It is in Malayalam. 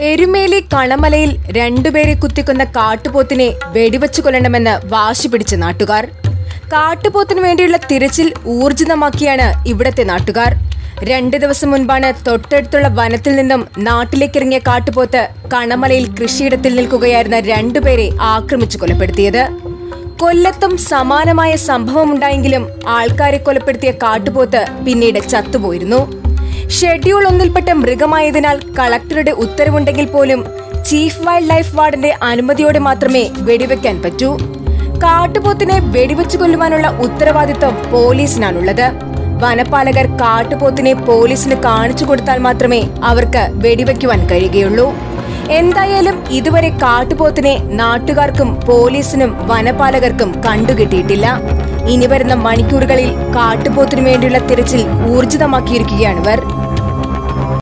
എരുമേലി കണമലയിൽ രണ്ടുപേരെ കുത്തിക്കൊന്ന കാട്ടുപോത്തിനെ വെടിവെച്ചു കൊല്ലണമെന്ന് വാശി പിടിച്ച നാട്ടുകാർ കാട്ടുപോത്തിനു വേണ്ടിയുള്ള തിരച്ചിൽ ഊർജിതമാക്കിയാണ് ഇവിടത്തെ നാട്ടുകാർ രണ്ടു ദിവസം മുൻപാണ് തൊട്ടടുത്തുള്ള വനത്തിൽ നിന്നും നാട്ടിലേക്കിറങ്ങിയ കാട്ടുപോത്ത് കണമലയിൽ കൃഷിയിടത്തിൽ നിൽക്കുകയായിരുന്ന രണ്ടുപേരെ ആക്രമിച്ചു കൊലപ്പെടുത്തിയത് കൊല്ലത്തും സമാനമായ സംഭവമുണ്ടായെങ്കിലും ആൾക്കാരെ കൊലപ്പെടുത്തിയ കാട്ടുപോത്ത് പിന്നീട് ചത്തുപോയിരുന്നു ഷെഡ്യൂൾ ഒന്നിൽപ്പെട്ട മൃഗമായതിനാൽ കളക്ടറുടെ ഉത്തരവുണ്ടെങ്കിൽ പോലും ചീഫ് വൈൽഡ് ലൈഫ് വാർഡന്റെ അനുമതിയോടെ മാത്രമേ വെടിവെക്കാൻ പറ്റൂ കാട്ടുപോത്തിനെ വെടിവെച്ചു കൊല്ലുവാനുള്ള ഉത്തരവാദിത്വം പോലീസിനാണുള്ളത് വനപാലകർ കാട്ടുപോത്തിനെ പോലീസിന് കാണിച്ചു കൊടുത്താൽ മാത്രമേ അവർക്ക് വെടിവെക്കുവാൻ കഴിയുകയുള്ളൂ എന്തായാലും ഇതുവരെ കാട്ടുപോത്തിനെ നാട്ടുകാർക്കും പോലീസിനും വനപാലകർക്കും കണ്ടുകിട്ടിയിട്ടില്ല ഇനി വരുന്ന മണിക്കൂറുകളിൽ കാട്ടുപോത്തിനു വേണ്ടിയുള്ള തിരച്ചിൽ ഊർജിതമാക്കിയിരിക്കുകയാണിവർ